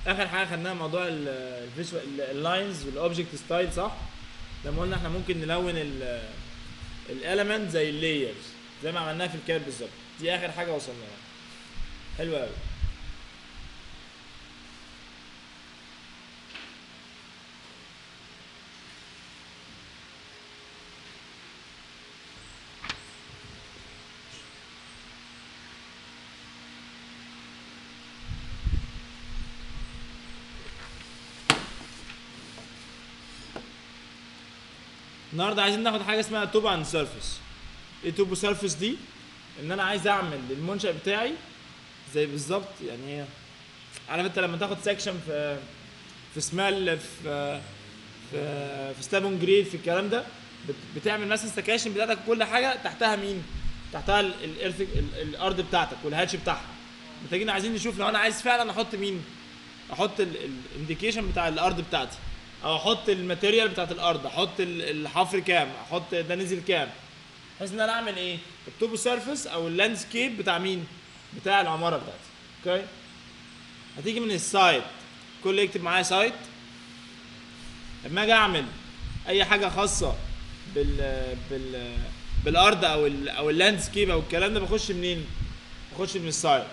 اخر حاجه خدناها موضوع الفيجوال اللاينز والاوبجكت ستايل صح لما قلنا احنا ممكن نلون الاليمنت زي اللايرز زي ما عملناها في الكاد بالظبط دي اخر حاجه وصلنا لها حلو قوي النهارده عايزين ناخد حاجه اسمها توب اند سيرفيس ايه توب سيرفيس دي ان انا عايز اعمل المنشأ بتاعي زي بالظبط يعني ايه عارف انت لما تاخد سكشن في في سمال في في في ستابون جريد في الكلام ده بت- بتعمل مثلا السكاشن بتاعتك كل حاجه تحتها مين؟ تحتها ال- الارث ال- الارض بتاعتك والهاتش بتاعها محتاجين عايزين نشوف لو انا عايز فعلا احط مين؟ احط الانديكيشن بتاع الارض بتاعتي او احط الماتيريال بتاعت الارض احط ال- الحفر كام احط ده نزل كام بحيث ان انا اعمل ايه التوب سيرفيس او اللاندسكيب بتاع مين بتاع العماره بتاعتي اوكي هتيجي من السايت كل يكتب معايا سايت لما اجي اعمل اي حاجه خاصه بال بال بالارض او ال او اللاندسكيب او الكلام ده بخش منين بخش من السايت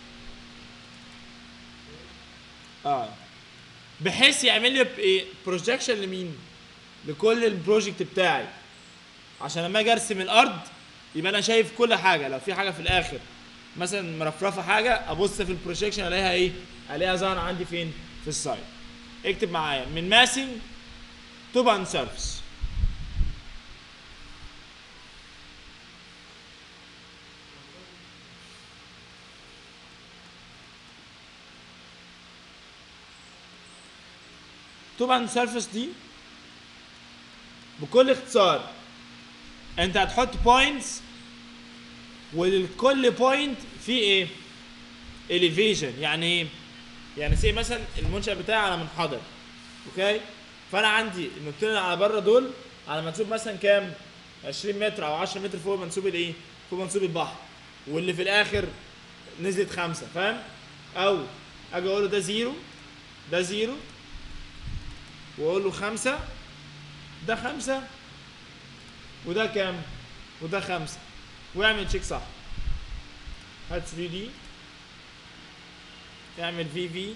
اه بحيث يعمل لي ايه بروجكشن لمين لكل البروجكت بتاعي عشان لما اجي ارسم الارض يبقى انا شايف كل حاجه لو في حاجه في الاخر مثلا مرفرفه حاجه ابص في البروجكشن الاقيها ايه الاقيها ظاهره عندي فين في السايد اكتب معايا من ماسنج تو بان سيرفيس طبعا سيرفيس دي بكل اختصار انت هتحط بوينتس ولكل بوينت في ايه elevation يعني ايه يعني سي مثلا المنشأ بتاعي على منحدر اوكي فانا عندي النقطتين اللي على بره دول على منسوب مثلا كام 20 متر او 10 متر فوق منسوب الايه فوق منسوب البحر واللي في الاخر نزلت خمسة فاهم او اجي اقول له ده زيرو ده زيرو واقول له خمسة ده خمسة وده كام وده خمسة واعمل تشيك صح هات 3 دي اعمل في في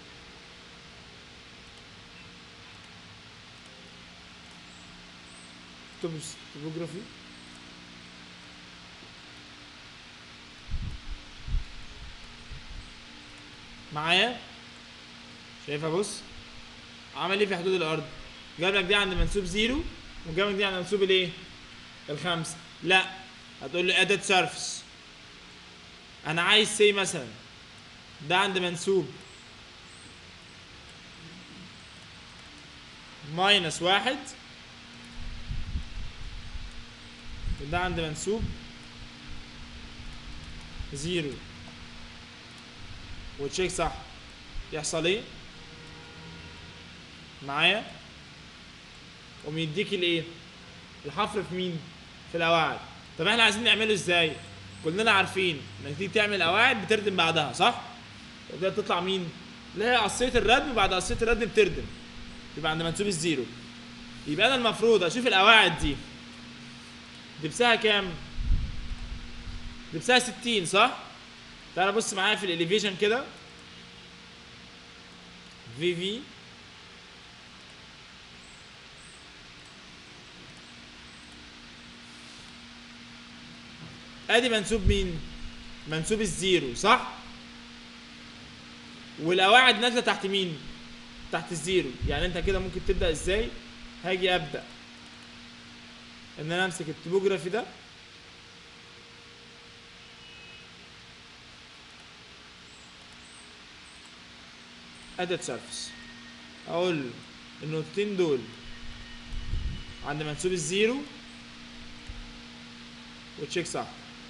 توبوجرافي معايا شايفها بص عمل ايه في حدود الارض جاب لك دي عند منسوب زيرو وجاب لك دي عند منسوب الايه الخمسة لا هتقول له ادد سيرفيس انا عايز سي مثلا ده عند منسوب ماينس واحد وده عند منسوب زيرو وتشيك صح يحصل ايه معايا قوم يديك الايه الحفر في مين في القواعد طب احنا عايزين نعمله ازاي كلنا عارفين انك تيجي تعمل قواعد بتردم بعدها صح وده تطلع مين اللي هي قصيه الردم وبعد قصيه الردم بتردم يبقى عند منسوب الزيرو يبقى انا المفروض اشوف القواعد دي دبسها كام دبسها 60 صح تعالى بص معايا في الاليفيشن كده في في ادي منسوب مين منسوب الزيرو صح والقواعد نازله تحت مين تحت الزيرو يعني انت كده ممكن تبدا ازاي هاجي ابدا ان انا امسك التوبوجرافي ده ادت سيرفيس اقول له النقطتين دول عند منسوب الزيرو وتشيك صح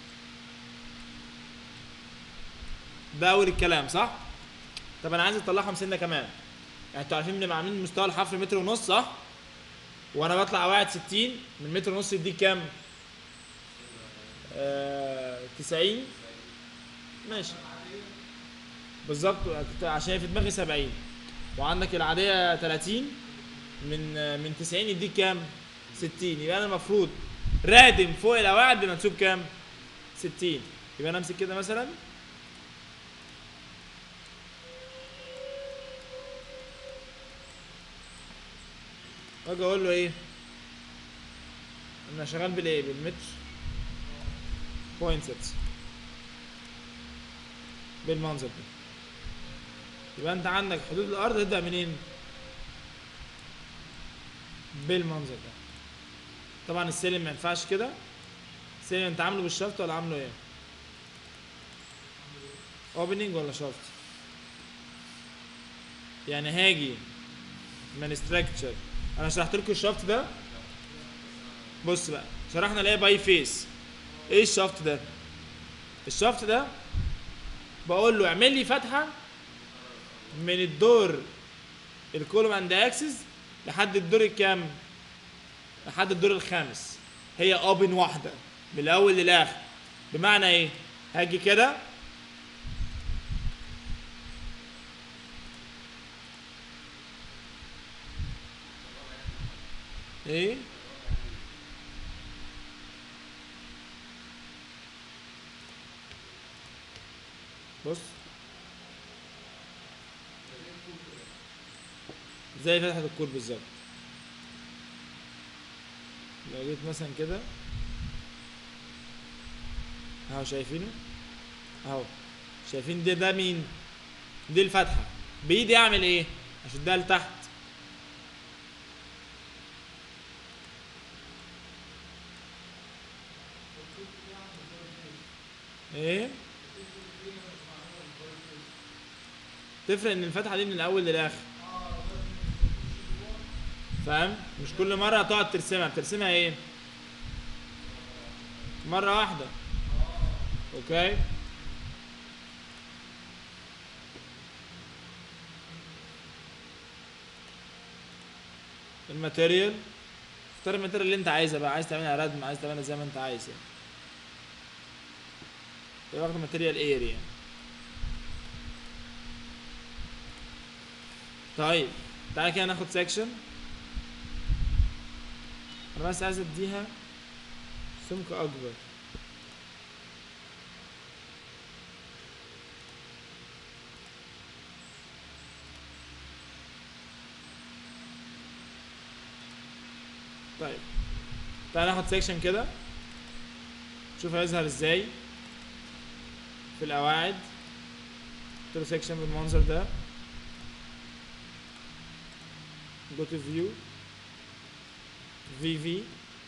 ده اول الكلام صح طب انا عايز اطلعهم سنه كمان يعني انتوا عارفين ان عاملين مستوى الحفر متر ونص صح وانا بطلع قواعد 60 من متر ونص يديك كام آه 90 ماشي بالظبط كنت- عشان هي في دماغي 70 وعندك العاديه 30 من من 90 يديك كام 60 يبقى انا المفروض رادم فوق القواعد بمنسوب كام 60 يبقى انا امسك كده مثلا واجي اقول له ايه انا شغال بالايه بالمتر بوينت سيتس بالمنظر ده يبقى انت عندك حدود الارض تبدا منين بالمنظر ده طبعا السلم ما ينفعش كده السلم انت عامله بالشفط ولا عامله ايه اوبننج ولا شفط يعني هاجي من ستراكشر انا شرحت لكم الشفط ده بص بقى شرحنا ليه باي فيس ايه الشفط ده الشفط ده بقول له اعمل لي فتحه من الدور الكولوم اند اكسس لحد الدور الكام لحد الدور الخامس هي اوبن واحده من الاول للاخر بمعنى ايه هاجي كده ايه بص زي فتحة الكور بالظبط لو جيت مثلا كده اهو شايفينه اهو شايفين ده ده مين دي الفتحة بايدي اعمل ايه اشدها لتحت ايه تفرق ان الفتحه دي من الاول للاخر فاهم مش كل مره تقعد ترسمها بترسمها ايه مره واحده اوكي الماتيريال اختار الماتيريال اللي انت عايزها بقى عايز تعملها ردم عايز تعملها زي ما انت عايز يعني يبقى واخد ماتيريال اير يعني طيب تعالى كده ناخد سيكشن انا بس عايز اديها سمك اكبر طيب تعالى ناخد سيكشن كده شوف هيظهر ازاي في القواعد قلت له سيكشن بالمنظر ده go to view VV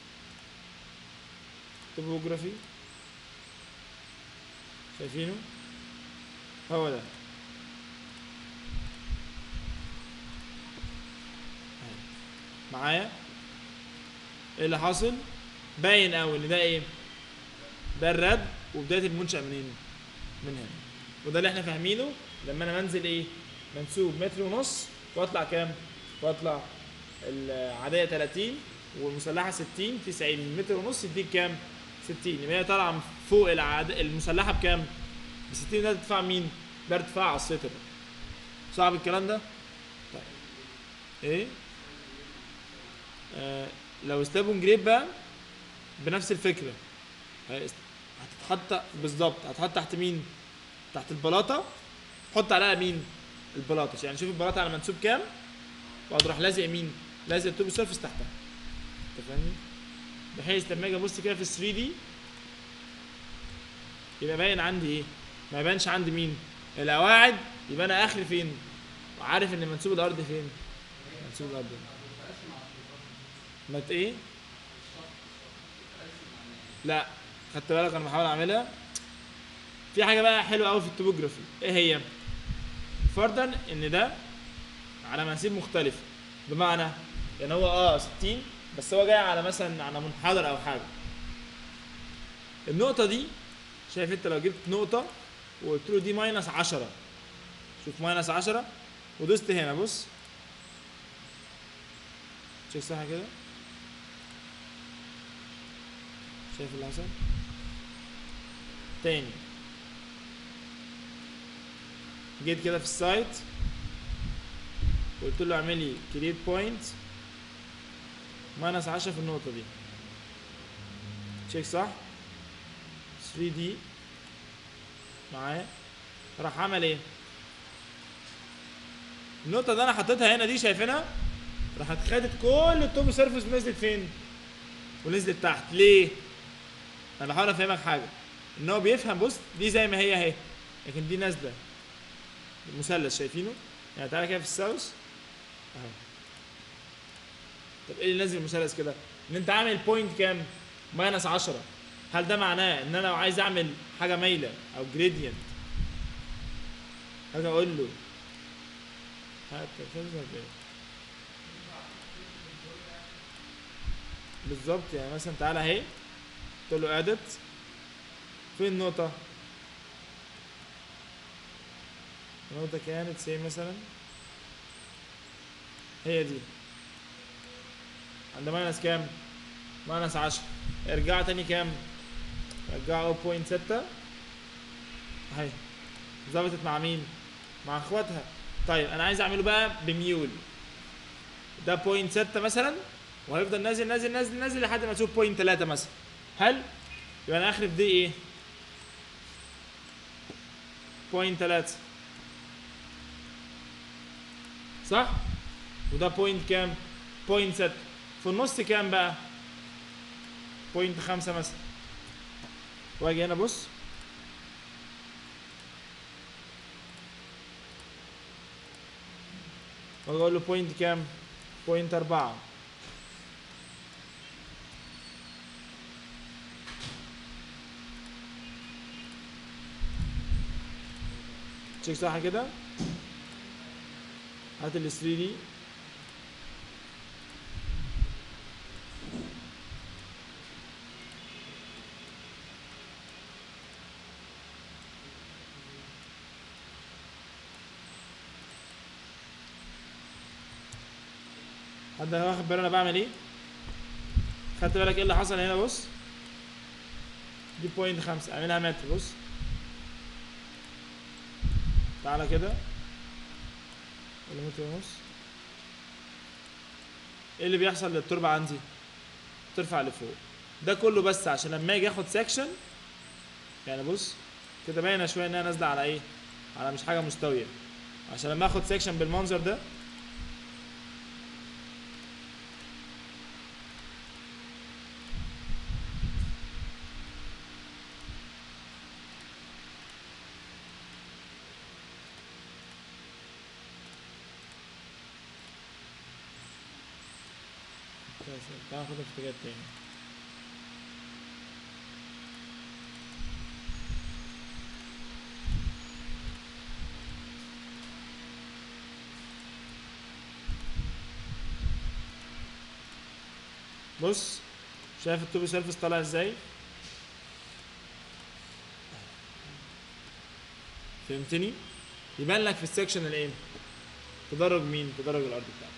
topography شايفينه هو ده أهي. معايا ايه اللي حاصل باين قوي ان ده ايه ده الرد وبدايه المنشأ منين من هنا وده اللي احنا فاهمينه لما انا منزل ايه منسوب متر ونص واطلع كام واطلع العاديه 30 والمسلحه 60 90 متر ونص يديك كام 60 يبقى هي طالعه من فوق العاد المسلحه بكام ب 60 ده ارتفاع مين ده ارتفاع على السطر صعب الكلام ده طيب ايه آه لو استابون جريب بقى بنفس الفكره هيست- هتتحط بالظبط هتحط تحت مين تحت البلاطه حط عليها مين البلاطه يعني شوف البلاطه على منسوب كام وهتروح لازق مين لازق التوب سيرفيس تحتها انت فاهمني بحيث لما اجي ابص كده في 3 دي يبقى باين عندي ايه ما يبانش عندي مين القواعد يبقى انا اخري فين وعارف ان منسوب الارض فين منسوب الارض هنا. ما ت- ايه لا خدت بالك انا بحاول اعملها في حاجه بقى حلوه قوي في التوبوجرافي ايه هي فرضا ان ده على منسيب مختلف بمعنى يعني هو اه 60 بس هو جاي على مثلا على منحدر او حاجه النقطه دي شايف انت لو جبت نقطه وقلت له دي ماينس 10 شوف ماينس 10 ودوست هنا بص شوف صح كده شايف اللي حصل تاني جيت كده في السايت قلت له اعمل لي كريت بوينت ماينس 10 في النقطة دي تشيك صح 3 دي معايا راح عمل ايه النقطة اللي انا حطيتها هنا دي شايفينها راحت خدت كل التوب سيرفيس نزلت فين ونزلت تحت ليه انا بحاول افهمك حاجة ان هو بيفهم بص دي زي ما هي اهي لكن دي نازلة المثلث شايفينه يعني تعالى كده في الساوث اهو طب ايه اللي نازل المثلث كده ان انت عامل بوينت كام ماينس 10 هل ده معناه ان انا لو عايز اعمل حاجه مايله او جريدينت هاجي اقول له هات تظهر بايه بالظبط يعني مثلا تعالى اهي تقول له ادت فين النقطه النقطه كانت سي مثلا هي دي عند ماينس كام ماينس 10 ارجعوا تاني كام رجعوا 0.6 اهي ظبطت مع مين مع اخواتها طيب انا عايز اعمله بقى بميول ده 0.6 مثلا وهيفضل نازل نازل نازل نازل لحد ما تشوف 0.3 مثلا هل يبقى انا اخر في دي ايه 0.3 صح وده بوينت كام بوينت 6 في النص كام بقى بوينت 5 مثلا واجي هنا بص واجي اقول له بوينت كام بوينت 4 تشيك صح كده هات ال 3 دي حد واخد باله انا بعمل ايه خدت بالك ايه اللي حصل هنا بص دي بوينت خمسة اعملها متر بص تعالى كده ولا متر ونص ايه اللي بيحصل للتربة عندي ترفع لفوق ده كله بس عشان لما اجي اخد سكشن يعني بص كده باينه شويه انها نازله على ايه على مش حاجه مستويه عشان لما اخد سكشن بالمنظر ده كويس تعال ناخدها في اتجاه تاني بص شايف التوبي سيرفيس طالع ازاي فهمتني يبان لك في السكشن الايه تدرج مين تدرج الارض بتاعك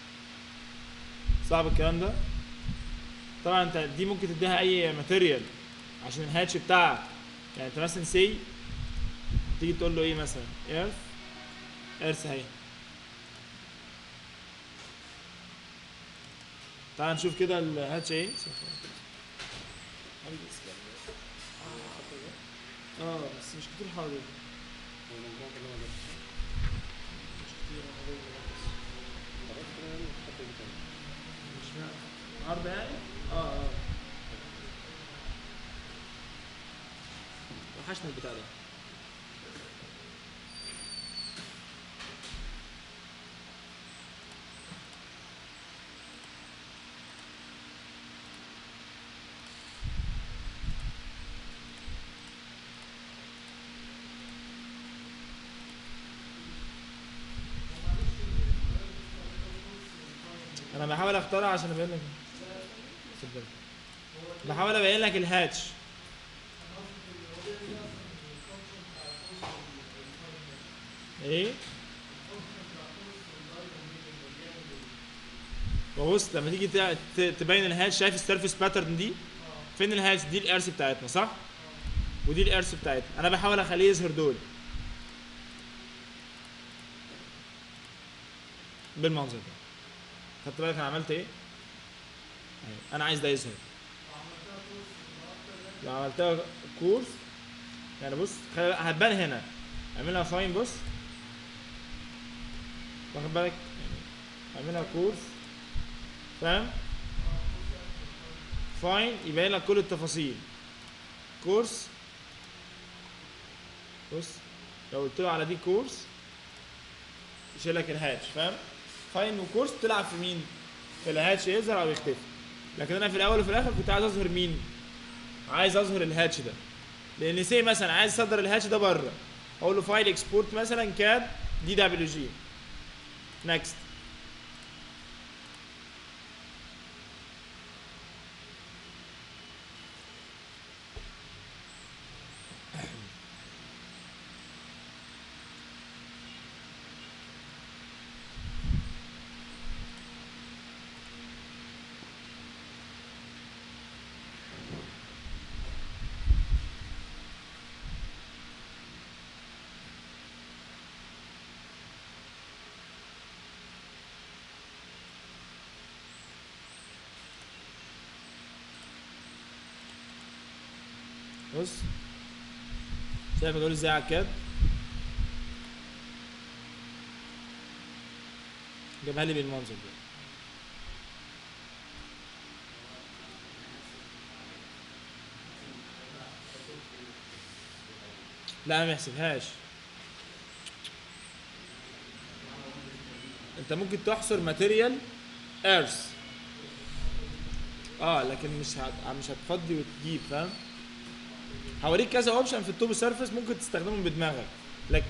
صعب الكلام ده طبعا انت دي ممكن تديها اي ماتيريال عشان الهاتش بتاعك يعني انت مثلا سي تيجي تقول له ايه مثلا ايرث ايرث اهي تعال نشوف كده الهاتش ايه اه بس مش كتير حوالين مش كتير حوالين مش معنى. عرض يعني؟ اه اه وحشنا البتاع ده انا بحاول اختارها عشان ابين لك صدق. بحاول ابين لك الهاتش ايه وبص لما تيجي تع- ت- تبين الهاتش شايف السيرفيس باترن دي فين الهاتش دي الارث بتاعتنا صح ودي الارث بتاعتنا انا بحاول اخليه يظهر دول بالمنظر ده خدت بالك انا عملت ايه؟ أيوة. انا عايز ده يظهر لو عملتها كورس يعني بص خلي بالك- هتبان هنا اعملها فاين بص واخد بالك يعني اعملها كورس فاهم فاين يبين لك كل التفاصيل كورس بص لو قلت له على دي كورس يشيل لك الهاتش فاهم فاين وكورس تلعب في مين في الهاتش يظهر او يختفي لكن انا في الاول وفي الاخر كنت عايز اظهر مين عايز اظهر الهاتش ده لان سي مثلا عايز اصدر الهاتش ده بره اقول له فايل اكسبورت مثلا كاد دي دبليو جي نكست بص شايف دول ازاي على الكاد جابها لي بالمنظر ده لا ما يحسبهاش انت ممكن تحصر ماتيريال ايرث اه لكن مش هت... مش هتفضي وتجيب فاهم هوريك كذا اوبشن في التوب سيرفيس ممكن تستخدمهم بدماغك لكن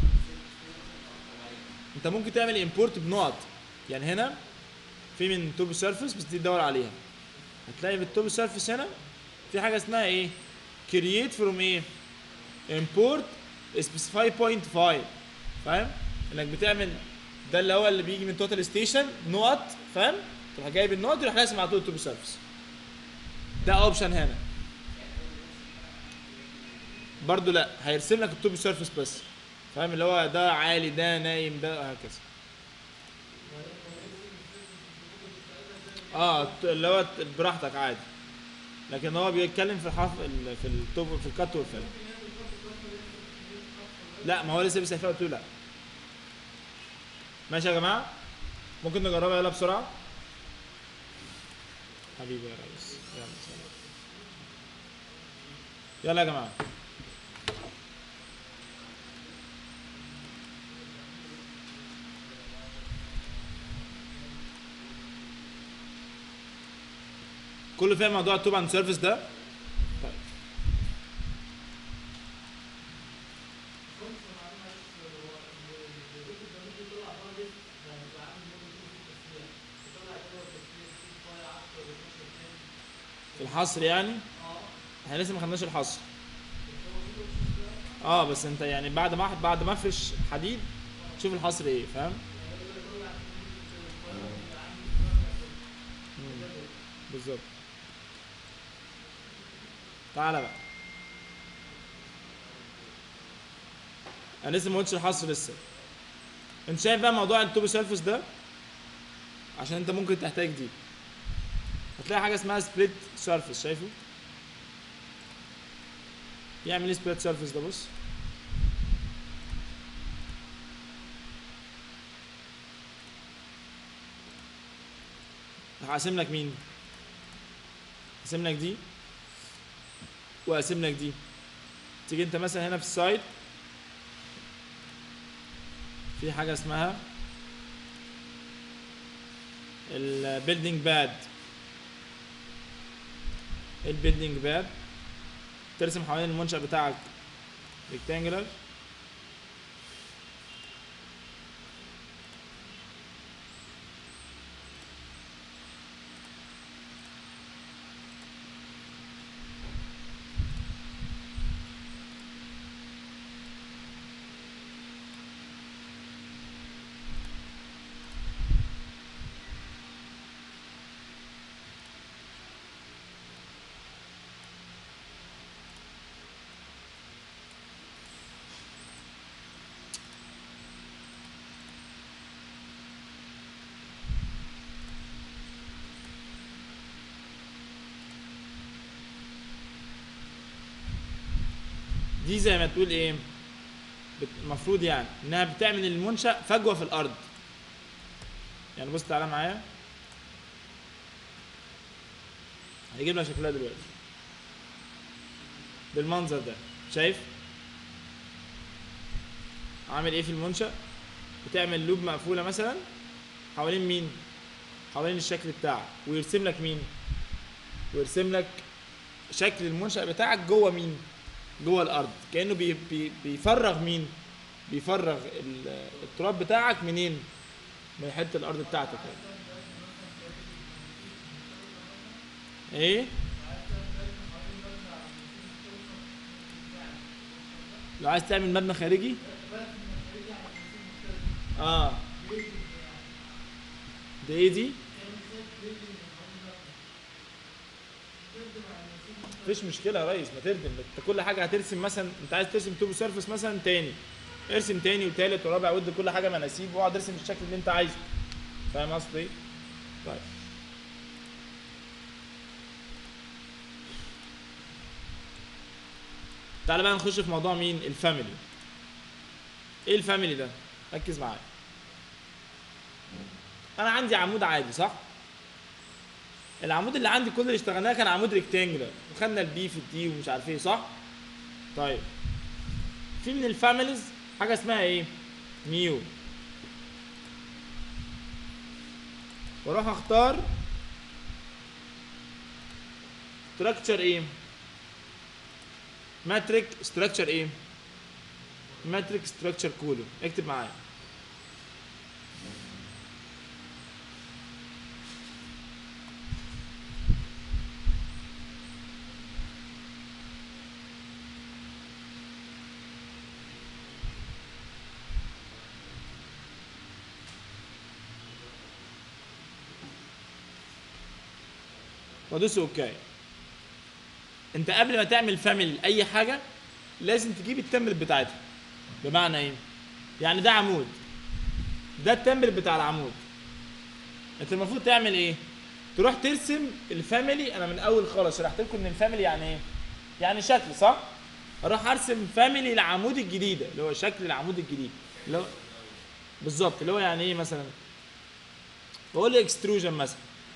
انت ممكن تعمل امبورت بنقط يعني هنا في من توب سيرفيس بس دي تدور عليها هتلاقي في التوب سيرفيس هنا في حاجه اسمها ايه كرييت فروم ايه امبورت سبيسيفاي بوينت فايل فاهم انك بتعمل ده اللي هو اللي بيجي من توتال ستيشن نقط فاهم تروح جايب النقط يروح راسم على طول التوب سيرفيس ده اوبشن هنا برضو لا هيرسم لك التوب سيرفيس بس فاهم اللي هو ده عالي ده نايم ده هكذا اه الت- اللي هو ت- براحتك عادي لكن هو بيتكلم في الحرف ال- في التوب في الكات والفيل لا ما هو لسه بيسال فيها قلت له لا ماشي يا جماعه ممكن نجربها يلا بسرعه حبيبي يا ريس يلا سلام يلا يا جماعه كله فاهم موضوع التوب اند سيرفيس ده طيب في الحصر يعني احنا لسه ما خدناش الحصر اه بس انت يعني بعد ما بعد ما افرش حديد شوف الحصر ايه فاهم مم. بالظبط تعالى بقى انا لسه ما قلتش الحصر لسه انت شايف بقى موضوع التوب سيرفيس ده عشان انت ممكن تحتاج دي هتلاقي حاجه اسمها سبليت سيرفيس شايفه يعمل ايه سبليت سيرفيس ده بص هقسم لك مين هقسم لك دي واقسم لك دي تيجي انت مثلا هنا في السايد في حاجه اسمها البيلدينج باد البيلدينج باد ترسم حوالين المنشأ بتاعك ريكتانجلر دي زي ما تقول ايه بت- المفروض يعني انها بتعمل المنشأ فجوة في الارض يعني بص تعالى معايا هيجيب لك شكلها دلوقتي بالمنظر ده شايف عامل ايه في المنشأ بتعمل لوب مقفولة مثلا حوالين مين حوالين الشكل بتاعك ويرسم لك مين ويرسم لك شكل المنشأ بتاعك جوه مين جوه الارض كانه بي بي بيفرغ مين بيفرغ ال- التراب بتاعك منين من حته الارض بتاعتك يعني. ايه لو عايز تعمل مبنى خارجي اه ده ايه دي مفيش مشكله يا ريس ما تردم انت كل حاجه هترسم مثلا انت عايز ترسم توب سيرفيس مثلا تاني ارسم تاني وتالت ورابع ود كل حاجه مناسيب واقعد ارسم بالشكل اللي انت عايزه فاهم قصدي ايه؟ طيب تعالى بقى نخش في موضوع مين الفاميلي ايه الفاميلي ده ركز معايا انا عندي عمود عادي صح العمود اللي عندي كل اللي اشتغلناه كان عمود ريكتانجلر وخدنا البي في الدي ومش عارف ايه صح طيب في من الفاميليز حاجه اسمها ايه ميو واروح اختار ستراكشر ايه ماتريك ستراكشر ايه ماتريك ستراكشر كولوم اكتب معايا وادوس اوكي انت قبل ما تعمل فاميلي اي حاجه لازم تجيب التمبل بتاعتها بمعنى ايه يعني ده عمود ده التمبل بتاع العمود انت المفروض تعمل ايه تروح ترسم الفاميلي انا من اول خالص شرحت لكم ان الفاميلي يعني ايه يعني شكل صح اروح ارسم فاميلي العمود الجديده اللي هو شكل العمود الجديد اللي هو بالظبط اللي هو يعني ايه مثلا بقول اكستروجن مثلا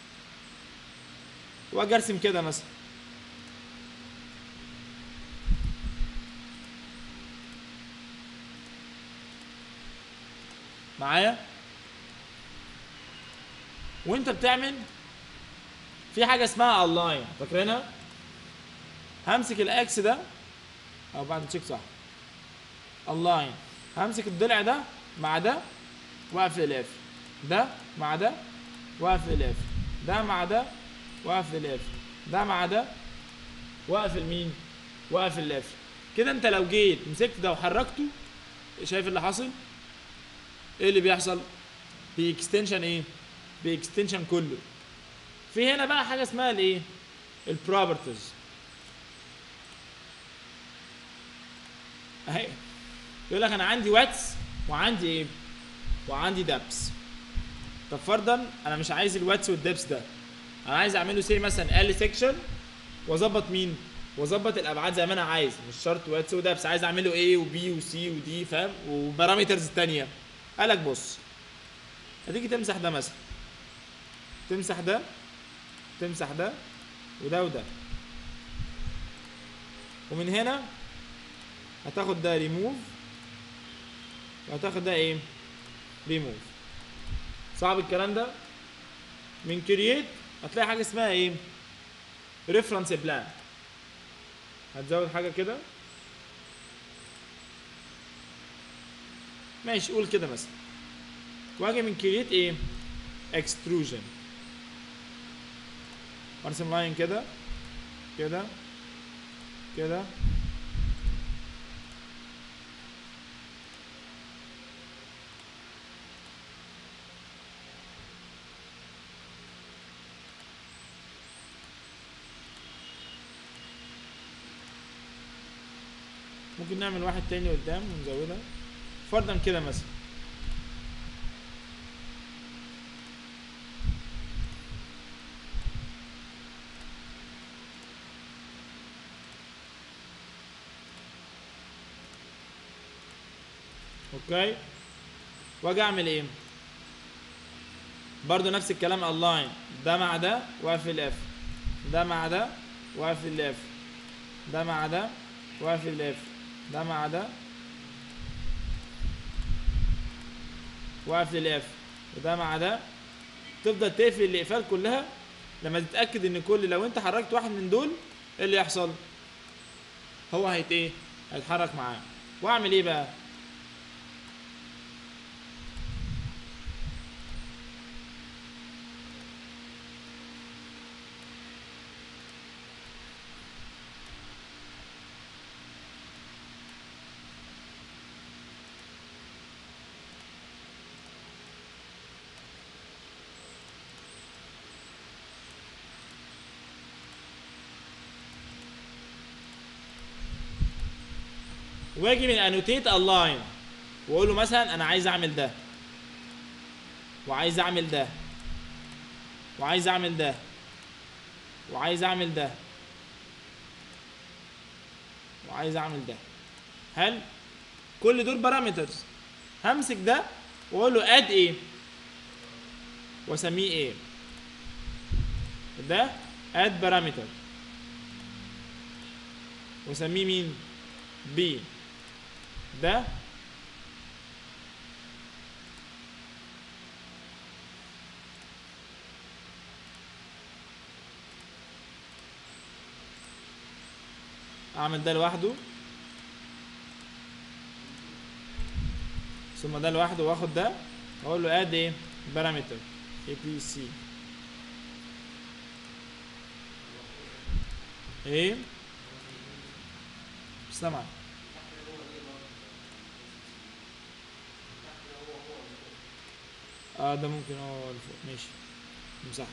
واجي ارسم كده مثلا معايا وانت بتعمل في حاجه اسمها الاين فاكرينها همسك الاكس ده او بعد تشيك صح الاين همسك الضلع ده مع ده واقفل الاف ده مع ده واقفل الاف ده مع ده واقفل الاف ده مع ده واقفل مين واقفل الاف كده انت لو جيت مسكت ده وحركته شايف اللي حاصل ايه اللي بيحصل باكستنشن ايه باكستنشن كله في هنا بقى حاجه اسمها الايه البروبرتيز اهي يقول لك انا عندي واتس وعندي ايه وعندي دبس طب فرضا انا مش عايز الواتس والدبس ده انا عايز اعمله سي مثلا ال سيكشن واظبط مين واظبط الابعاد زي ما انا عايز مش شرط واتس ودبس عايز اعمله ايه وبي وسي ودي فاهم وبارامترز تانية قالك بص هتيجي تمسح ده مثلا تمسح ده تمسح ده وده وده ومن هنا هتاخد ده ريموف وهتاخد ده ايه ريموف صعب الكلام ده من كرييت هتلاقي حاجه اسمها ايه ريفرنس بلان هتزود حاجه كده ماشي قول كده مثلا واجي من كرييت ايه اكستروجن ارسم لاين كده كده كده ممكن نعمل واحد تاني قدام ونزودها فرضا كده مثلا اوكي واجي اعمل ايه برضو نفس الكلام الاين ده مع ده واقفل اف ده مع ده واقفل اف ده مع ده واقفل اف ده مع ده واقفل الاف وده مع ده تفضل تقفل الاقفال كلها لما تتاكد ان كل لو انت حركت واحد من دول ايه اللي يحصل هو هيت ايه هيتحرك معاه واعمل ايه بقى واجي من انوتيت الاين واقول له مثلا انا عايز اعمل ده وعايز اعمل ده وعايز اعمل ده وعايز اعمل ده وعايز اعمل ده هل كل دول بارامترز همسك ده واقول له اد ايه واسميه ايه ده اد بارامتر واسميه مين بي ده اعمل ده لوحده ثم ده لوحده واخد ده واقول له اد ايه بارامتر اي بي سي ايه مش سامع اه ده ممكن هو اللي فوق ماشي امسحه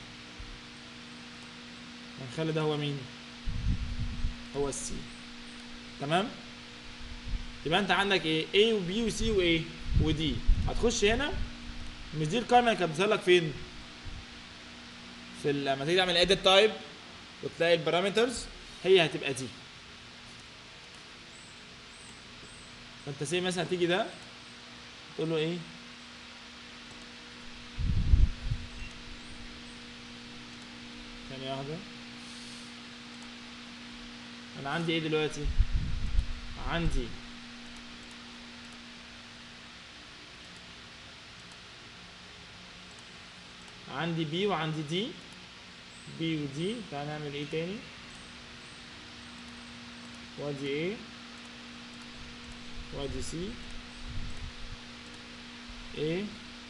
هنخلي ده هو مين هو السي تمام يبقى انت عندك ايه A و B و C و A و D هتخش هنا مش دي القائمه اللي كانت بتظهر لك فين في ال- لما تيجي تعمل edit type وتلاقي البارامترز هي هتبقى دي فانت سي مثلا تيجي ده تقول له ايه ثانية واحدة انا عندي ايه دلوقتي عندي عندي بي وعندي دي بي ودي تعال نعمل ايه تاني وادي ايه وادي سي ايه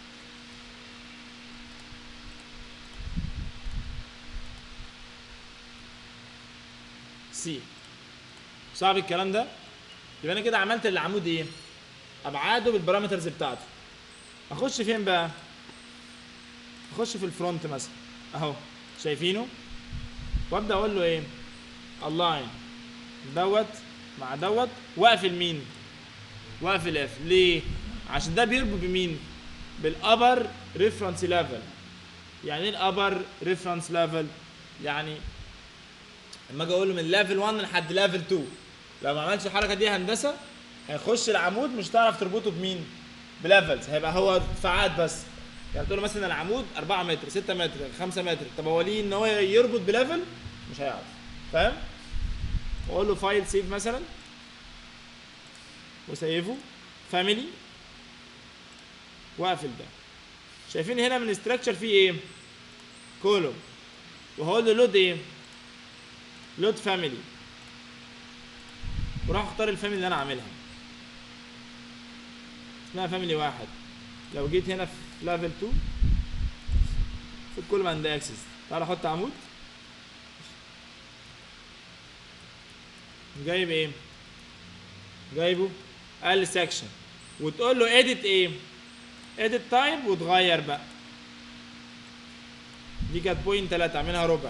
سي صعب الكلام ده يبقى انا كده عملت العمود ايه ابعاده بالبارامترز بتاعته اخش فين بقى اخش في الفرونت مثلا اهو شايفينه وابدا اقول له ايه الاين دوت مع دوت واقفل مين واقفل اف ليه عشان ده بيربط بمين بالابر ريفرنس ليفل يعني ايه الابر ريفرنس ليفل يعني لما اجي اقول له من ليفل 1 لحد ليفل 2 لو ما عملتش الحركه دي هندسه هيخش العمود مش هتعرف تربطه بمين بليفلز هيبقى هو ارتفاعات بس يعني تقول له مثلا العمود 4 متر 6 متر 5 متر طب هو ليه ان هو يربط بليفل مش هيعرف فاهم واقول له فايل سيف مثلا وسيفه فاميلي واقفل ده شايفين هنا من الاستراكشر فيه ايه كولوم وهقول له لود ايه لود فاميلي وراح اختار الفاميلي اللي انا عاملها اسمها فاميلي واحد لو جيت هنا في ليفل 2 في كل ما عندي اكسس تعال احط عمود جايب ايه جايبه اقل سكشن وتقول له edit ايه edit تايب وتغير بقى دي كانت بوينت 3 اعملها ربع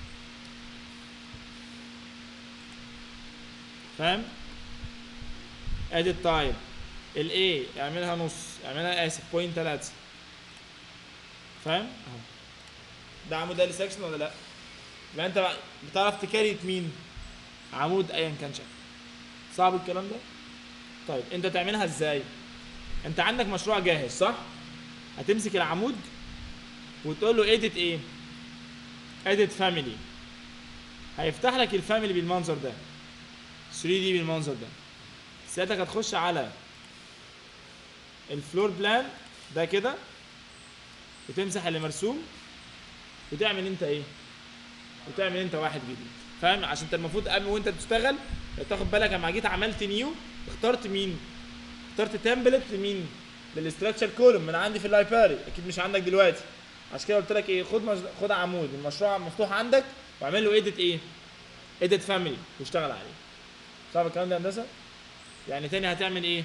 فاهم edit تايب الاي اعملها نص اعملها اسف بوينت 3 فاهم اهو ده عمود اقل سكشن ولا لا يبقى انت بقى بتعرف تكريت مين عمود ايا كان شكله صعب الكلام ده طيب انت تعملها ازاي انت عندك مشروع جاهز صح هتمسك العمود وتقول له edit ايه edit family هيفتح لك الفاميلي بالمنظر ده 3 دي بالمنظر ده ساعتها هتخش على الفلور بلان ده كده وتمسح اللي مرسوم وتعمل انت ايه وتعمل انت واحد جديد فاهم عشان انت المفروض قبل وانت بتشتغل لو تاخد بالك لما جيت عملت نيو اخترت مين اخترت تمبلت لمين للاستراكشر كولوم من عندي في اللايبراري اكيد مش عندك دلوقتي عشان كده قلت لك ايه خد مج... خد عمود المشروع مفتوح عندك واعمل له ايديت ايه ايديت فاميلي واشتغل عليه صعب الكلام ده يا هندسه يعني تاني هتعمل ايه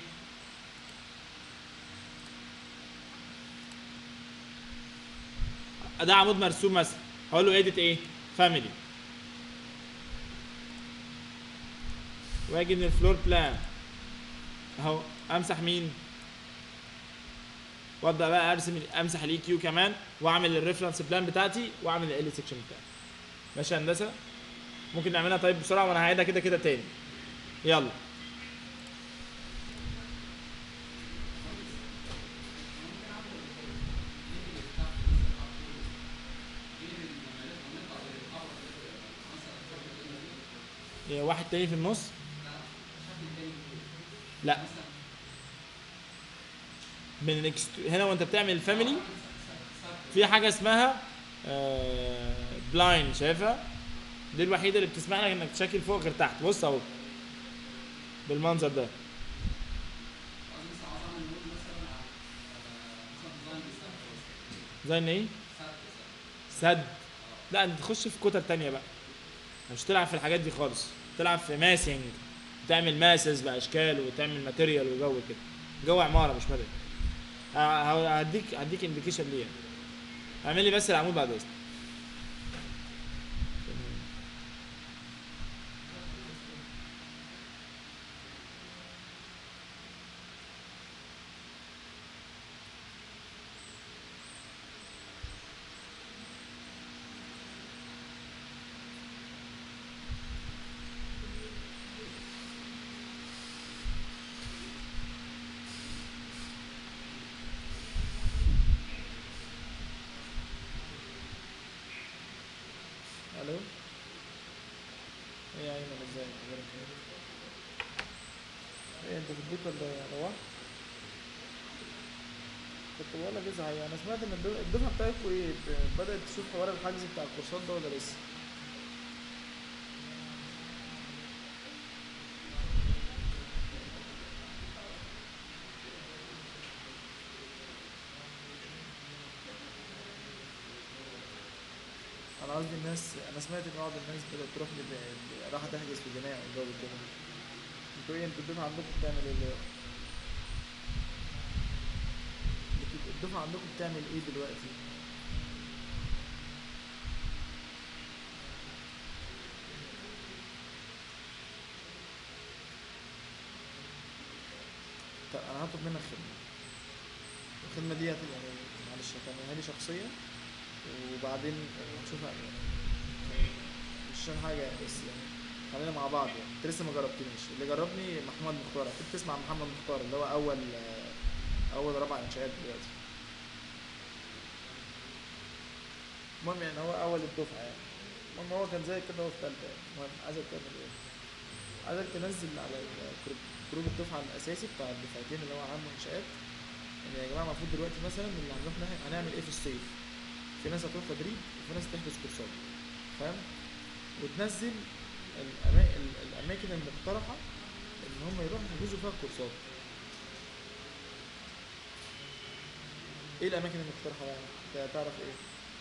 ده عمود مرسوم مثلا هقول له ايديت ايه فاميلي واجي من الفلور بلان اهو امسح مين وابدا بقى ارسم امسح الاي كيو كمان واعمل الريفرنس بلان بتاعتي واعمل ال سيكشن بتاعي ماشي يا هندسه ممكن نعملها طيب بسرعه وانا هعيدها كده كده تاني يلا إيه، واحد تاني في النص لا من الاكست... هنا وانت بتعمل الفاميلي في حاجه اسمها بلاين شايفها دي الوحيده اللي بتسمح لك انك تشكل فوق غير تحت بص اهو بالمنظر ده زي ان ايه سد لا انت تخش في كتل تانية بقى مش تلعب في الحاجات دي خالص تلعب في ماسنج تعمل ماسز باشكال وتعمل ماتيريال وجو كده جو عماره مش مدني ه- ه- هديك هديك انديكيشن ليه اعمل لي بس العمود بعد اذنك الو ايه يا ايمن ازاي اخبارك ايه ايه انت في البيت ولا روحت كنت بقول لك ايه صحيح انا سمعت ان الدو- الدفعه بتاعتكم ايه ب- بدات تشوف حوار الحجز بتاع الكورسات ده ولا لسه انا قصدي الناس انا سمعت ان بعض الناس بدات تروح لب... ب- راح تحجز في جناح والجو كده انتوا ايه انتوا الدفعه عندكم بتعمل ايه دلوقتي؟ انتوا الدفعه عندكم بتعمل ايه دلوقتي؟ طب انا هطلب منك خدمه الخدمه دي هت- يعني معلش هتعملها لي شخصيه وبعدين نشوفها يعني مش عشان حاجه بس يعني خلينا مع بعض يعني انت لسه ما جربتنيش اللي جربني محمد مختار اكيد تسمع عن محمد مختار اللي هو اول اول رابع انشاءات دلوقتي المهم يعني هو اول الدفعه يعني المهم هو كان زي كده هو في ثالثه يعني المهم عايزك تعمل ايه عايزك تنزل على الجروب جروب الدفعه الاساسي بتاع الدفعتين اللي هو عام انشاءات يعني يا جماعه المفروض دلوقتي مثلا اللي هنروح نح- هنعمل ايه في الصيف في ناس هتروح تدريب وفي ناس تحجز كورسات فاهم وتنزل الأما... ال- الاماكن المقترحه ان هم يروحوا يحجزوا فيها الكورسات ايه الاماكن المقترحه يعني انت تعرف ايه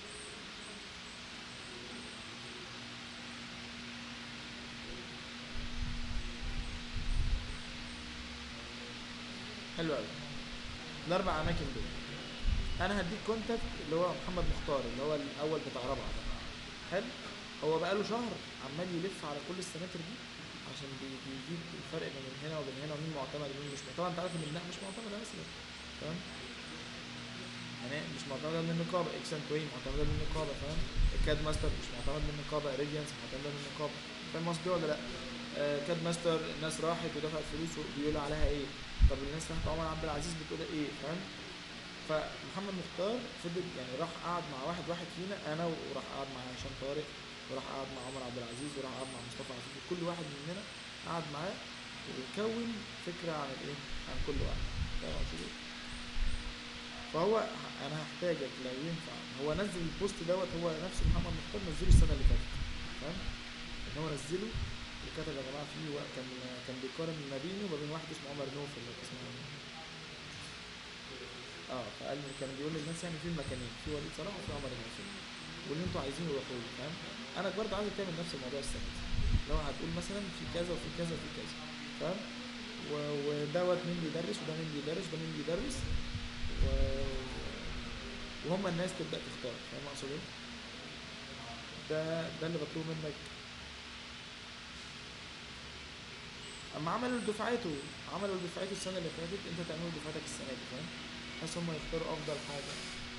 حلو قوي الاربع اماكن دول انا هديك كونتاكت اللي هو محمد مختار اللي هو الاول بتاع رابعه ده حلو هو بقاله شهر عمال يلف على كل السناتر دي عشان بي- بيجيب الفرق بين هنا وبين هنا ومين معتمد ومين مش معتمد طبعا انت عارف ان النحو مش معتمد اصلا تمام يعني مش معتمدة من النقابة اكسنت واي معتمدة من النقابة فاهم الكاد ماستر مش معتمد من النقابة ريديانس معتمدة من النقابة فاهم قصدي ولا لا آه كاد ماستر الناس راحت ودفعت فلوس وبيقول عليها ايه طب الناس راحت عمر عبد العزيز بتقول ايه فاهم فمحمد مختار فضل يعني راح قعد مع واحد واحد فينا انا وراح قعد مع هشام طارق وراح قعد مع عمر عبد العزيز وراح قعد مع مصطفى عفيفي كل واحد مننا قعد معاه وكون فكره عن الايه عن كل واحد فاهم قصدي إيه؟ فهو انا هحتاجك لو ينفع هو نزل البوست دوت هو نفس محمد مختار نزله السنه اللي فاتت فاهم ان هو نزله وكتب يا جماعه فيه وق- كان كان بيقارن ما بينه وما بين واحد اسمه عمر نوف اللي اسمه اه فقال لي كان بيقول للناس يعني في مكانين في وليد صلاح وفي عمر نوف واللي انتوا عايزينه روحوا له فاهم انا برضه عايز تعمل نفس الموضوع السنه دي لو هتقول مثلا في كذا وفي كذا وفي كذا فاهم و- ودوت مين بيدرس وده مين بيدرس وده مين بيدرس و... وهم الناس تبدا تختار فاهم اقصد ايه؟ ده ده اللي بطلبه منك اما عملوا لدفعته عملوا لدفعته السنه اللي فاتت انت تعمله لدفعتك السنه دي فاهم؟ بس هم يختاروا افضل حاجه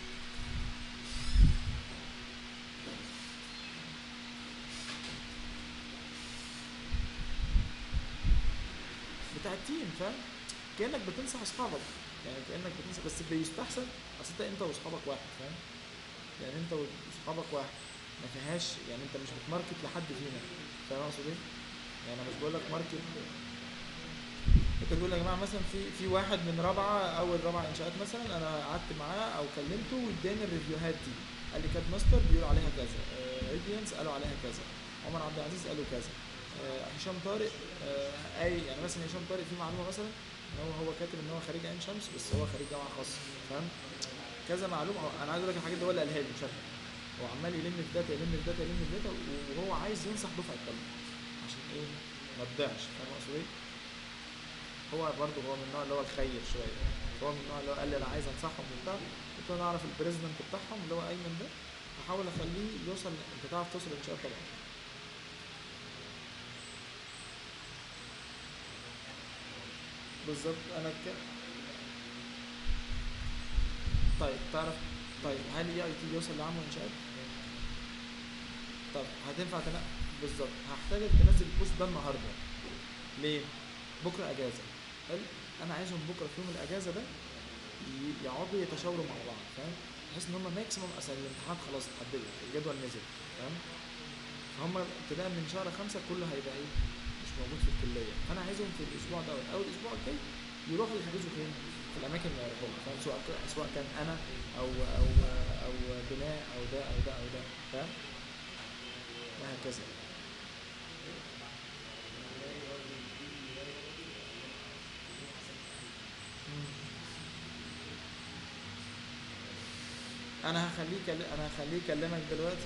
بتاع التيم فاهم؟ كانك بتنصح اصحابك يعني كانك بتنصح بس بيستحسن اصل انت انت واصحابك واحد فاهم؟ يعني انت واصحابك واحد ما فيهاش يعني انت مش بتماركت لحد فينا فاهم اقصد ايه؟ يعني انا مش بقول لك ماركت انت بتقول يا جماعه مثلا في في واحد من رابعه اول رابعه انشاءات مثلا انا قعدت معاه او كلمته واداني الريفيوهات دي قال لي كاد ماستر بيقول عليها كذا ريديانس قالوا عليها كذا عمر عبد العزيز قالوا كذا آه، هشام طارق آه، اي يعني مثلا هشام طارق في معلومه مثلا ان هو هو كاتب ان هو خريج عين شمس بس هو خريج جامعه خاصه فاهم كذا معلومه انا عايز اقول لك الحاجات دي هو اللي قالها لي مش انا هو عمال يلم في داتا يلم في داتا يلم في داتا وهو عايز ينصح دفعه تانيه عشان ايه ما تضيعش فاهم اقصد ايه؟ هو برضه هو من النوع اللي هو الخير شويه هو من النوع اللي هو قال لي انا عايز انصحهم وبتاع كنت انا اعرف البريزدنت بتاعهم اللي هو ايمن ده احاول اخليه يوصل انت تعرف توصل ان شاء الله طبعا بالظبط انا ك... طيب تعرف طيب هل اي اي تي بيوصل لعام وانشاءات؟ طب هتنفع تنا بالظبط هحتاجك تنزل البوست ده النهارده ليه؟ بكره اجازه حلو انا عايزهم بكره في يوم الاجازه ده ي- يقعدوا يتشاوروا مع بعض فاهم بحيث ان هم ماكسيموم اصل الامتحانات خلاص اتحددت الجدول نزل فاهم فهم ابتداء من شهر خمسة كله هيبقى ايه مش موجود في الكليه فانا عايزهم في الاسبوع ده او الاسبوع الجاي يروحوا يحجزوا فين في الاماكن اللي يروحوها فاهم سواء ك- سواء كان انا او او او بناء او ده او ده او ده فاهم وهكذا انا هخليه يكل- انا هخليه يكلمك دلوقتي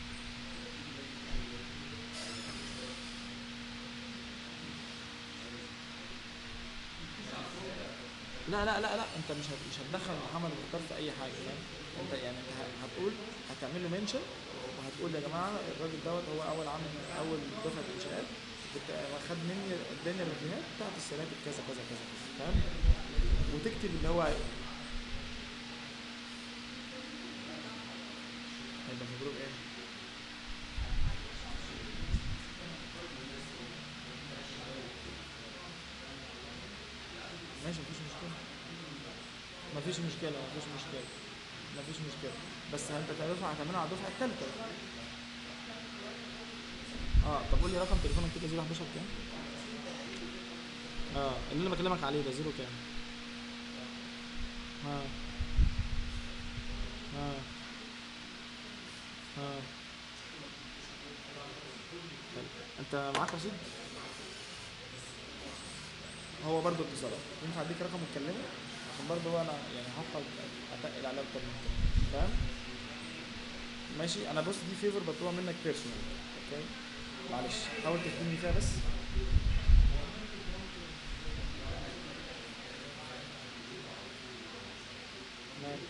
لا لا لا لا انت مش هت- مش هتدخل محمد مختار في اي حاجه فاهم انت يعني انت ه- هتقول هتعمل له منشن وهتقول يا جماعه الراجل دوت هو اول عامل اول دفعه انشاءات بت- خد مني اداني الريفيوهات بتاعت السنه دي كذا كذا كذا كذا فاهم وتكتب اللي هو عايزه. هيبقى في جروب ايه؟ ماشي مفيش مشكلة مفيش مشكلة مفيش مشكلة مفيش مشكلة بس انت تعرفها هتعملها على الدفعة التالتة اه طب قول لي رقم تليفونك كده 011 كام؟ اه اللي انا بكلمك عليه ده زيرو كام؟ اه اه اه حلو. انت معاك رصيد؟ هو برضه اتصالات ينفع اديك رقم وتكلمه عشان برضه هو انا يعني هفضل اتقل عليه اكتر من كده فاهم ماشي انا بص دي فيفر بطلبها منك بيرسونال اوكي معلش حاول تخدمني فيها بس ماشي.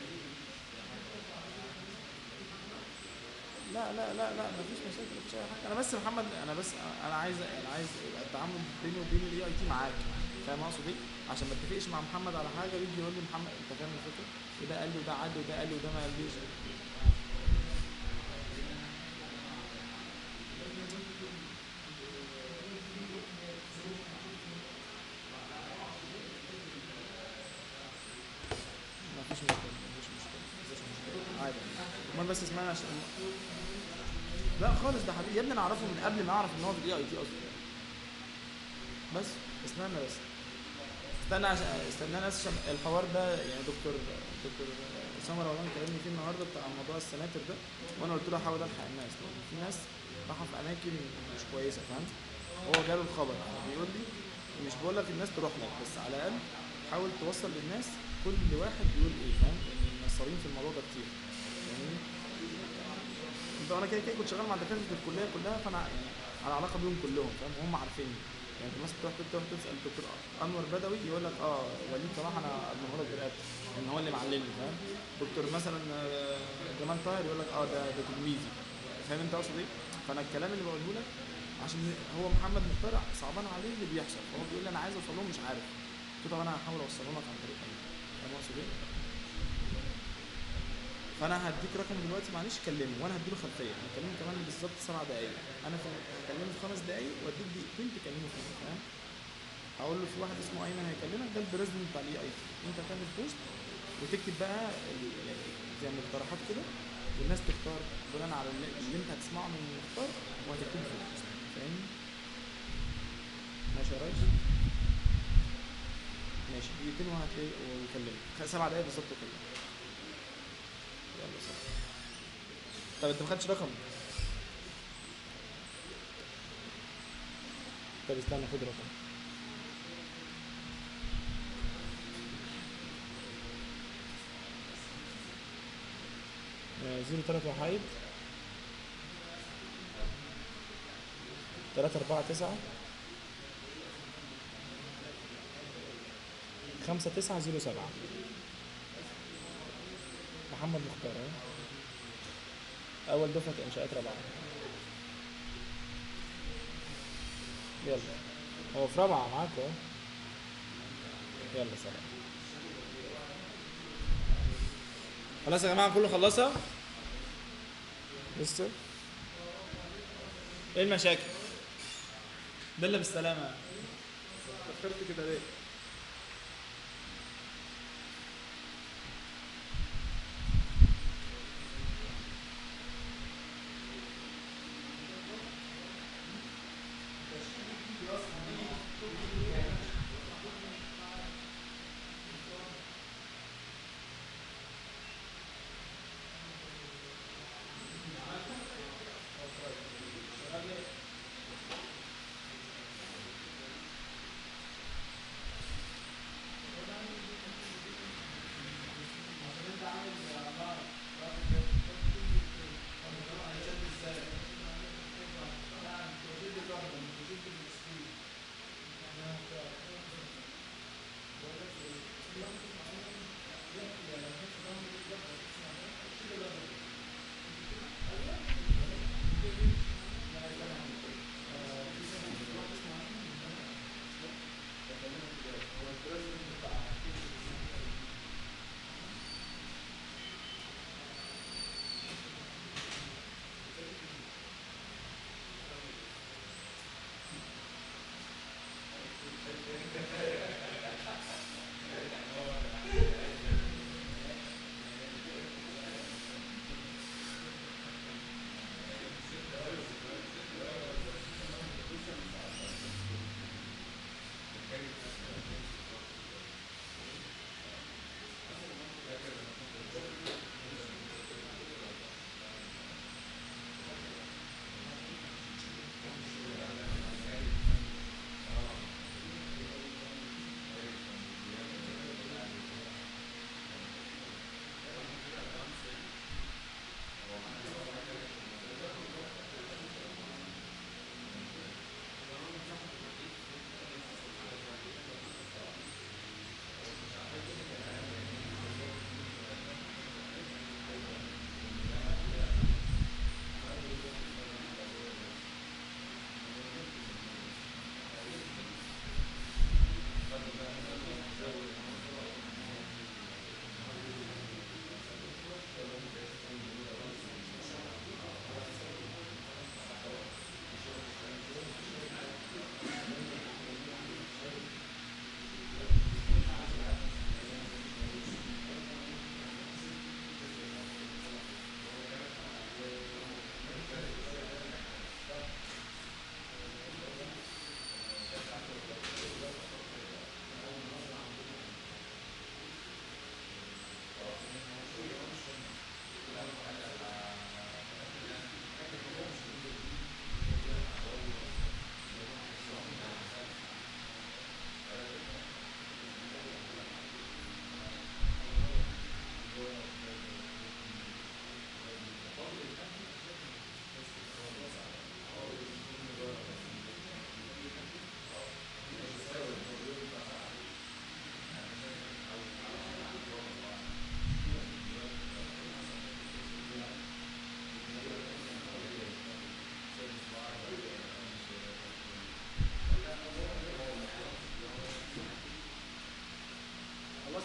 لا لا لا لا مفيش مشاكل مفيش اي حاجه انا بس محمد انا بس انا عايز انا عايز يبقى التعامل بيني وبين الاي اي تي معاك فاهم اقصد ايه؟ عشان ما اتفقش مع محمد على حاجه ويجي يقول لي محمد انت فاهم الفكره؟ وده قال لي وده عدى وده قال لي وده ما قاليش بس اسمعني عشان لا خالص ده حبيبي يا ابني انا اعرفه من قبل ما اعرف ان هو في الاي اي تي اصلا بس استنى بس استنى عشان استنى بس عشان الحوار ده يعني دكتور دكتور اسامه رمضان كلمني فيه النهارده بتاع موضوع السناتر ده وانا قلت له احاول الحق الناس لان في ناس راحوا في اماكن مش كويسه فاهم هو جاله الخبر بيقول لي مش بقول لك الناس تروح لك بس على الاقل حاول توصل للناس كل واحد بيقول ايه فاهم لان النصارين في الموضوع ده كتير فاهمني انت انا كده كده كنت شغال مع دكاتره الكليه كلها فانا يعني على علاقه بيهم كلهم فاهم وهم عارفيني يعني انت مثلا تروح تروح تسال الدكتور انور بدوي يقول لك اه وليد صلاح انا اضمنه لك برقبتي ان هو اللي معلمني فاهم دكتور مثلا آه، جمال طاهر يقول لك اه ده ده تلميذي فاهم انت اقصد ايه؟ فانا الكلام اللي بقوله لك عشان هو محمد مخترع صعبان عليه اللي بيحصل فهو بيقول لي انا عايز اوصل لهم مش عارف قلت له طب انا هحاول اوصل لك عن طريق ايه فاهم اقصد ايه؟ فانا هديك رقم دلوقتي معلش كلمه وانا هديله خلفيه انا هكلمه كمان بالظبط سبع دقايق انا في هكلمه في خمس دقايق واديك دقيقتين تكلمه فيهم فاهم هقول له في واحد اسمه ايمن هيكلمك ده البريزدنت بتاع الاي اي انت هتعمل بوست وتكتب بقى ال- يعني زي مقترحات كده والناس تختار بناء على اللي اللي انت هتسمعه من المختار وهتكتبه في البوست فاهمني ماشي يا ريس ماشي دقيقتين وهتلاقي ويكلمك خ- سبع دقايق بالظبط وكلمك يلا سلام طب انت ما خدتش رقم طب استنى خد رقم آه، زيرو تلاتة وحيد تلاتة أربعة تسعة خمسة تسعة زيرو سبعة محمد مختار اه أول دفعة إنشاءات رابعة يلا هو في رابعة معاك اهو يلا سلام خلاص يا جماعة كله خلصها لسه ايه المشاكل؟ بالله بالسلامة اتأخرت كده ليه؟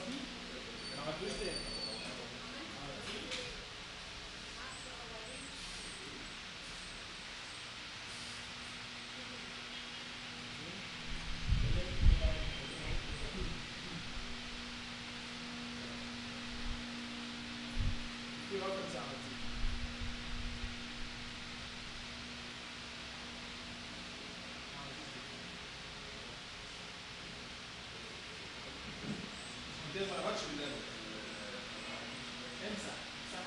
قصدي ما عملتوش تاني في رقم ساعة كده ما قرأتش بالله امسح صح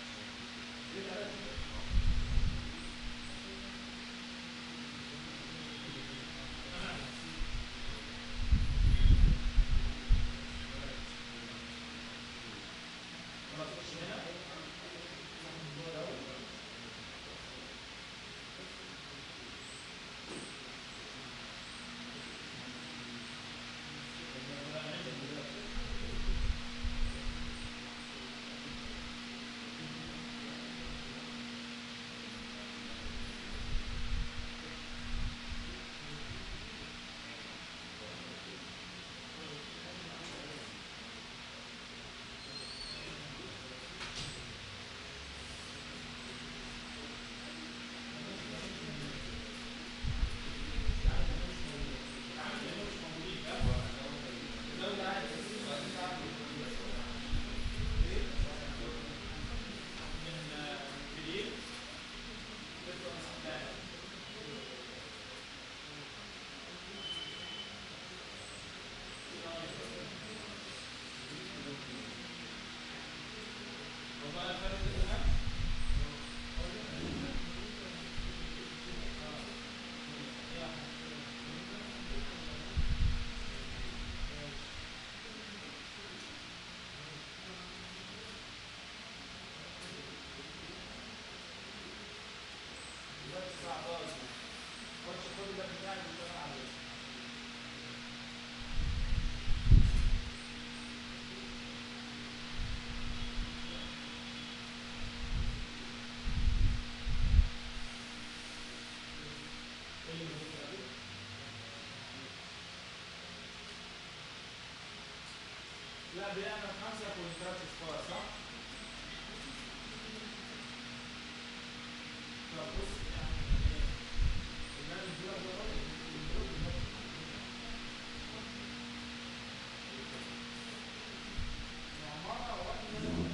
لا بيعمل خمسة كونتراكت سكور صح؟ طب بص يعني ايه؟ البرنامج ده هو يعني مرة واحدة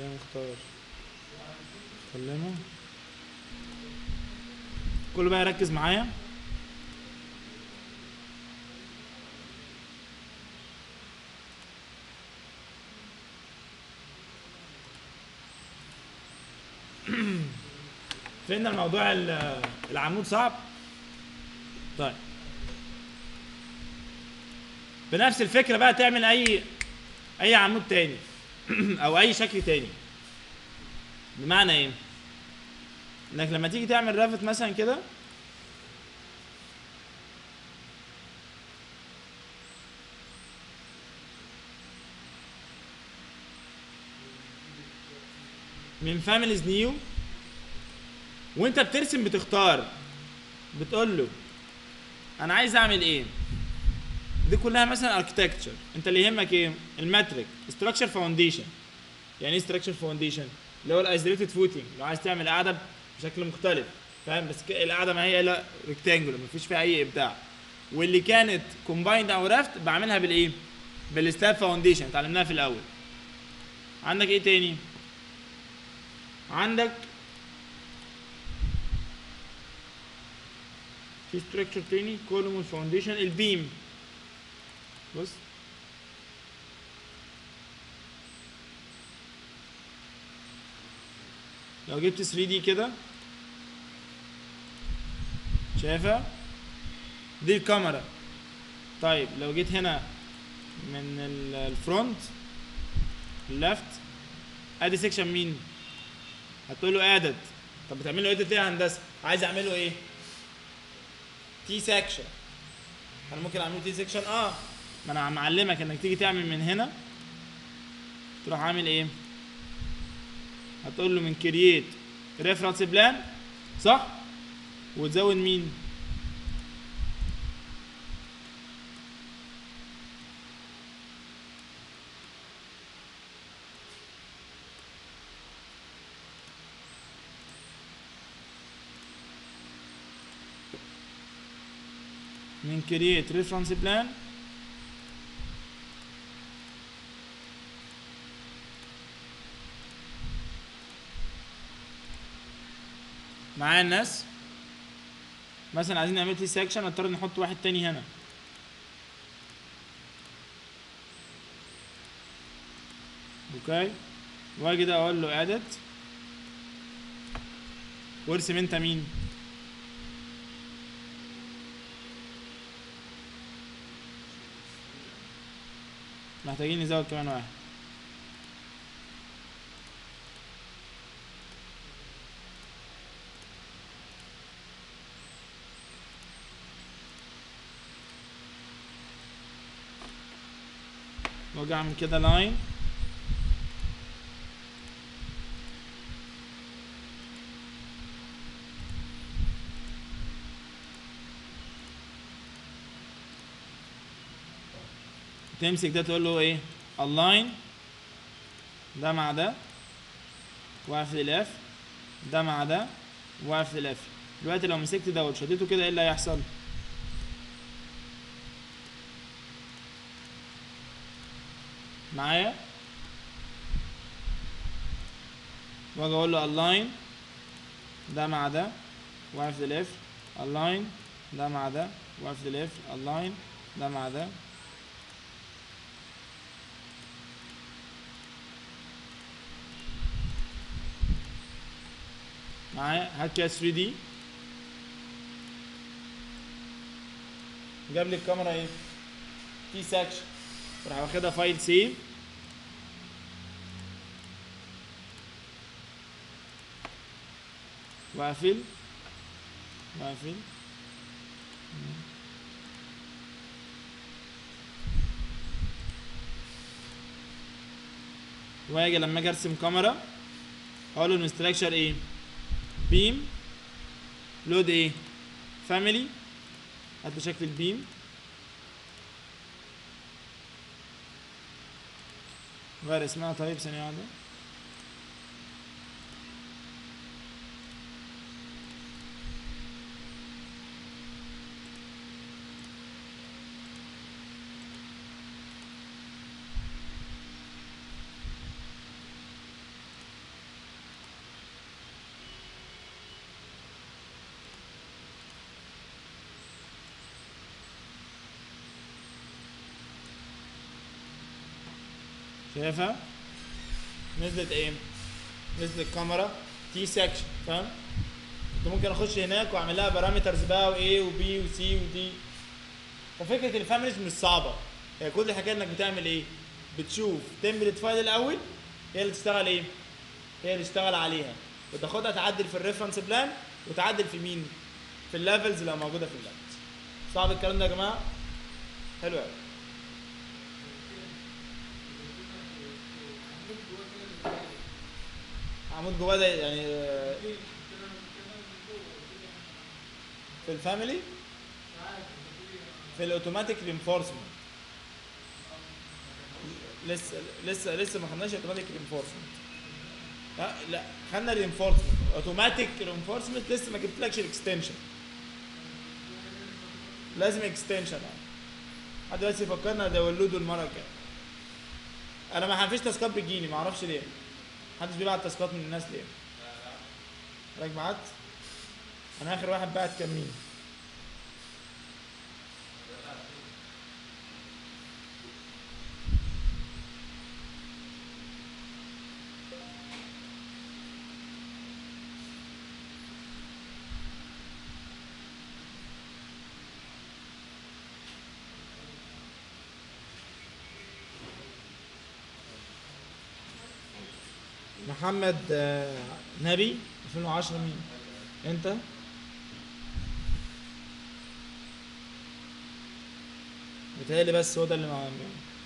يا مختار كلمه كله بقى يركز معايا فهمنا الموضوع ال- العمود صعب طيب بنفس الفكره بقى تعمل اي اي عمود تاني او اي شكل تاني بمعنى ايه انك لما تيجي تعمل رافت مثلا كده من فاميليز نيو وانت بترسم بتختار بتقول له انا عايز اعمل ايه دي كلها مثلا اركتكتشر انت اللي يهمك ايه الماتريك ستراكشر فاونديشن يعني ايه ستراكشر فاونديشن اللي هو الايزوليتد فوتنج لو عايز تعمل قاعده بشكل مختلف فاهم بس ك- القاعده ما هي الا ريكتانجولار مفيش فيها اي ابداع واللي كانت كومبايند او رافت بعملها بالايه بالستاب فاونديشن اتعلمناها في الاول عندك ايه تاني عندك في ستراكشر تاني كولوم والفاونديشن البيم بص لو جبت 3 دي كده شايفها دي الكاميرا طيب لو جيت هنا من ال- الفرونت الليفت ادي سيكشن مين هتقول له ادد طب بتعمل له اديت ليه يا هندسه عايز اعمله ايه تي سيكشن انا ممكن اعمله تي سيكشن اه ما انا معلمك انك تيجي تعمل من هنا تروح عامل ايه هتقول له من كرييت ريفرنس بلان صح وتزود مين من كرييت ريفرنس بلان معايا الناس مثلا عايزين نعمل تي سيكشن نضطر نحط واحد تاني هنا اوكي واجي ده اقول له ادت وارسم انت مين محتاجين نزود كمان واحد واجي اعمل كده لاين تمسك ده تقول له ايه align ده مع ده واقفل الاف ده مع ده واقفل الاف دلوقتي لو مسكت ده وشديته كده ايه اللي هيحصل معايا واجي اقول له align ده مع ده واقفل الاف align ده مع ده واقفل الاف align ده مع ده معايا هات كده 3 دي جاب لي الكاميرا ايه تي سكشن راح واخدها فايل سيف واقفل واقفل واجي لما اجي ارسم كاميرا اقول له الاستراكشر ايه بيم لود ايه فاميلي هات لي شكل البيم غير اسمها طيب ثانية واحدة شايفها نزلت ايه نزلت الكاميرا تي سكشن فاهم كنت ممكن اخش هناك واعمل لها بارامترز بقى وايه وبي وسي ودي ففكره الفاميليز مش صعبه هي كل الحكايه انك بتعمل ايه بتشوف تمبلت فايل الاول هي اللي تشتغل ايه هي اللي تشتغل عليها وتاخدها تعدل في الريفرنس بلان وتعدل في مين في الليفلز لو موجوده في الليفلز صعب الكلام ده يا جماعه حلو قوي عمود جواه ده يعني آه، في الفاميلي في الاوتوماتيك رينفورسمنت لسه لسه لسه ما خدناش اوتوماتيك رينفورسمنت لا لا خدنا رينفورسمنت اوتوماتيك رينفورسمنت لسه ما جبتلكش الاكستنشن لازم اكستنشن حد بس يفكرنا داونلوده المره الجايه انا ما فيش تاسكات بتجيلي ما اعرفش ليه محدش بيبعت تاسكات من الناس ليه حضرتك بعت انا اخر واحد بعت كان مين محمد آه، نبي 2010 مين انت بيتهيألي بس هو ده اللي مع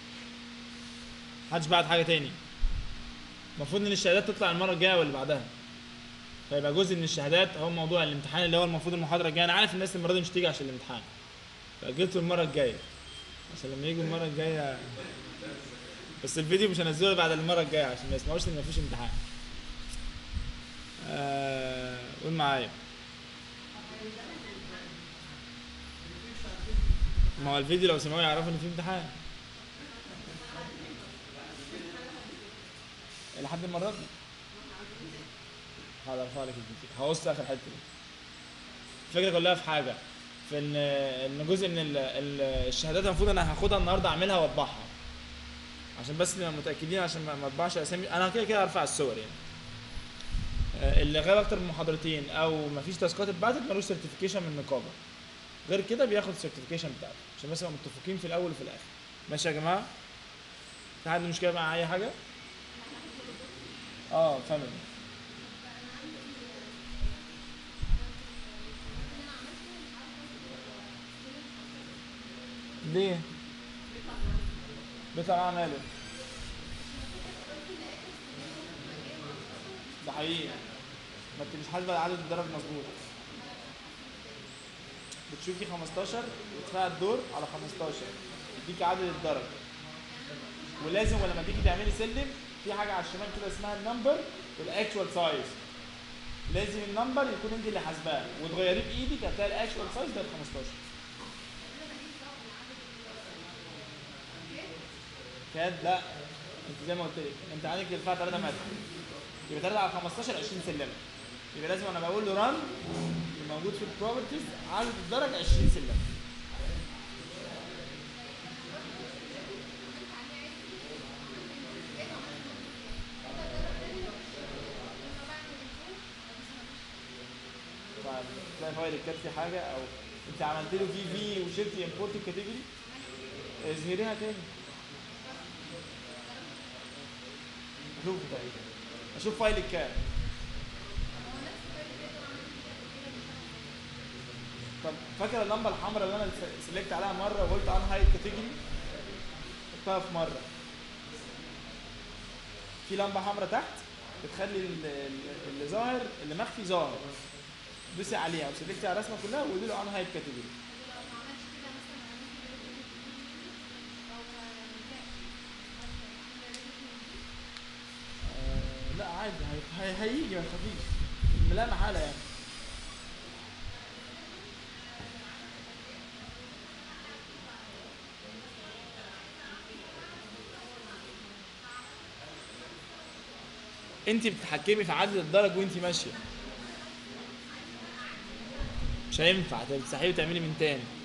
محدش بعت حاجة تاني المفروض ان الشهادات تطلع المرة الجاية واللي بعدها فيبقى جزء من الشهادات هو موضوع الامتحان اللي هو المفروض المحاضرة الجاية انا عارف الناس المرة دي مش تيجي عشان الامتحان فأجلته المرة الجاية عشان لما يجوا المرة الجاية بس الفيديو مش هنزله بعد المرة الجاية عشان ما يسمعوش ان مفيش امتحان آه، قول معايا ما هو الفيديو لو سمعوه يعرفوا ان في امتحان لحد المرة دي حاضر ارفع لك الفيديو هقص اخر حته دي الفكره كلها في حاجه في ان ان جزء من ال- ال- الشهادات المفروض انا هاخدها النهارده اعملها واطبعها عشان بس نبقى متاكدين عشان ما ما اطبعش اسامي انا كده كده هرفع الصور يعني آه، اللي غاب اكتر من محاضرتين او ما فيش تاسكات اتبعتت ملوش سيرتيفيكيشن من النقابه غير كده بياخد السيرتيفيكيشن بتاعته عشان بس نبقى متفقين في الاول وفي الاخر ماشي يا جماعه في حد مشكله مع اي حاجه اه فاميلي ليه بيطلع معاه ماله ده حقيقي ما انت مش حاسبه عدد الدرج مظبوط بتشوفي 15 وتدفعي الدور على 15 يديكي عدد الدرج ولازم ولما تيجي تعملي سلم في حاجه على الشمال كده اسمها النمبر والاكشوال سايز لازم النمبر يكون انت اللي حاسباه وتغيريه بايدك هتلاقي الاكشوال سايز ده ال 15 كاد لا انت زي ما قلت لك انت عندك ارتفاع 3 متر يبقى 3 على 15 20 سلمه يبقى لازم انا بقول له ران اللي موجود في البروبرتيز عدد الدرج 20 سلمه طيب تلاقي فايل الكات في حاجه او انت عملت له في في وشلتي امبورت كاتيجوري اظهريها تاني اشوف تقريبا اشوف فايل الكام طب فاكر اللمبه الحمراء اللي انا سلكت عليها مره وقلت ان هايد كاتيجوري حطها في مره في لمبه حمراء تحت بتخلي ال- ال- اللي ظاهر اللي مخفي ظاهر دوسي عليها وسلكتي على الرسمه كلها وقولي له ان هايد كاتيجوري آه، لا عادي هي- هي- هيجي ما تخافيش لا محاله يعني انت بتتحكمي في عدد الدرج وانت ماشيه مش هينفع تمسحيه وتعملي من تاني